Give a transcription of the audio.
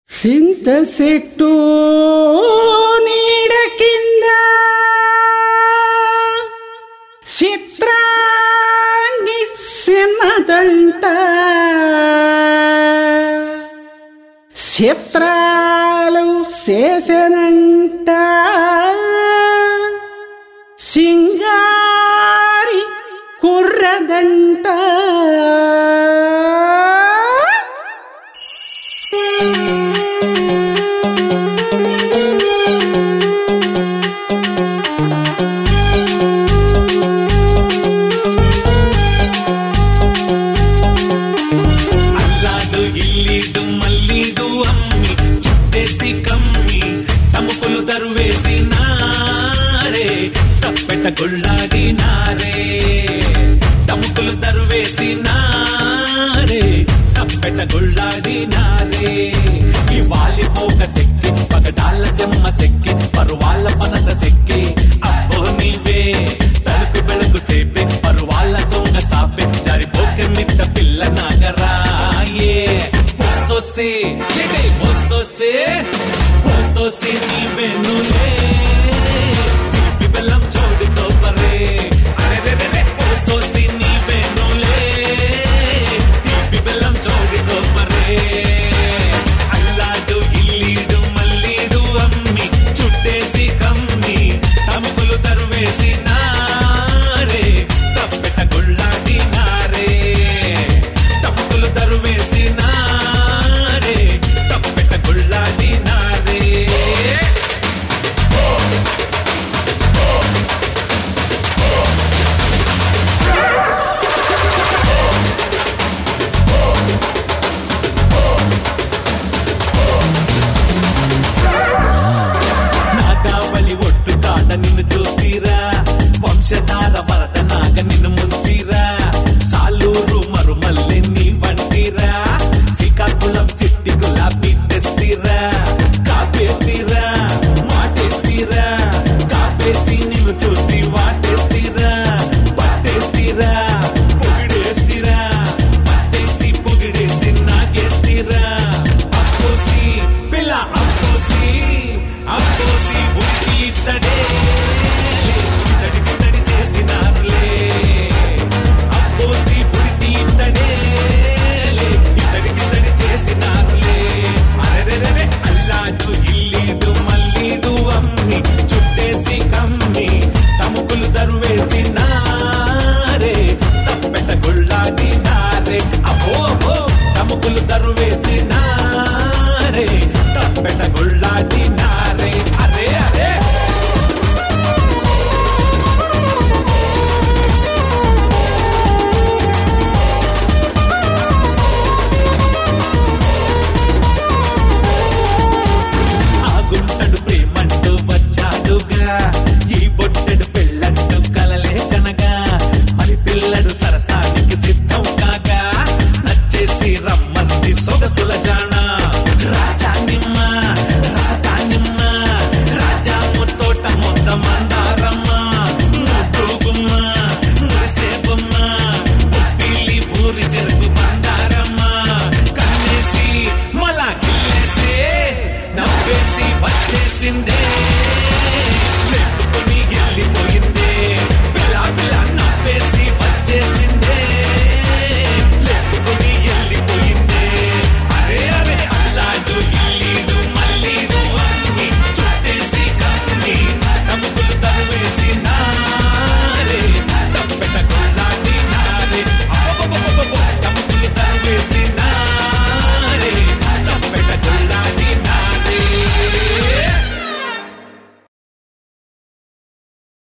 సింత చెట్టు నీడ కింద చిత్రాంగి చిన్నదంట చిత్రాలు చేసనంట సింగారి కుర్రదంట అల్లాడు ఇల్లీడు మల్లీడు అమ్మి చుట్టేసి కమ్మి తముకులు తరువేసి నారే తప్పెట గుళ్ళాడి నారే తముకులు తరువేసి నారే తప్పెట గుళ్ళాడి నారే ఈ వాలిపోక సెక్కి పగడాల సెమ్మ సెక్కి పరువాళ్ళ పనస సెక్కి అబ్బో నీవే తలుపు ಬೆಳಕು ಸೇಪೆ ಪರುವಾಲ ತುಂಗ ಸಾಪೆ ಜಾರಿ ಬೋಕೆ ಮಿಟ್ಟ ಪಿಲ್ಲ ನಾಗರಾಯೇ ಹೊಸೊಸೆ ಎಡೆ ಹೊಸೊಸೆ ಹೊಸೊಸೆ ನೀವೆನುಲೇ తీపి బెల్లం జోడుతో పరే అరెరెరెరె ಹೊಸೊಸೆ ನೀವೆನುలే తీపి బెల్లం జోడుతో పరే అల్లాడు ఇల్లీడు మల్లీడు అమ్మి చుట్టేసి కమ్మి తముకులు తరువేసి నారే తప్పెట గుళ్ళాడి నారే తముకులు తరువేసి నారే తప్పెట గుళ్ళాడి నారే నాగావళి ఒట్టు కాడ నిన్ను చూస్తీరా వంశధార వరద నాగ నిన్ను ముంచిరా సాలూరు మరుమల్లె నీ వంటిరా శ్రీకాకుళం సిట్టి గులాబీ తెస్తీరా కాపేస్తీరా మాటేస్తీరా కాపేసి నిన్ను చూసి వాటేస్తీరా పట్టేస్తీరా పొగిడేస్తీరా పట్టేసి పొగిడేసి నాగేస్తీరా అప్పోసి పిల్ల అప్పోసి అప్పోసి ఉడికి ఇత్తడే ఇతడి సితడి చేసినారులే అప్పోసి ఉడికి ఇత్తడే ఇతడి చిత్తడి చేసినారులే అరెరెరెరె అల్లాడు ఇల్లీడు మల్లీడు అమ్మి చుట్టేసి కమ్మి తముకులు దరువేసి నారే తప్పెట గుళ్ళాడి నారే అబ్బో అబ్బో తముకులు దరువేసి నారే తప్పెట గుళ్ళాడి నారే అరే అరే ఆగుంటడు ప్రేమంటూ వచ్చాడుగా ఈ బొట్టెడు పెళ్ళంటూ కలలే కనగా మరి పిల్లడు సరసానికి సిద్ధం కాగా నచ్చేసి రమ్మంది సొగసులగా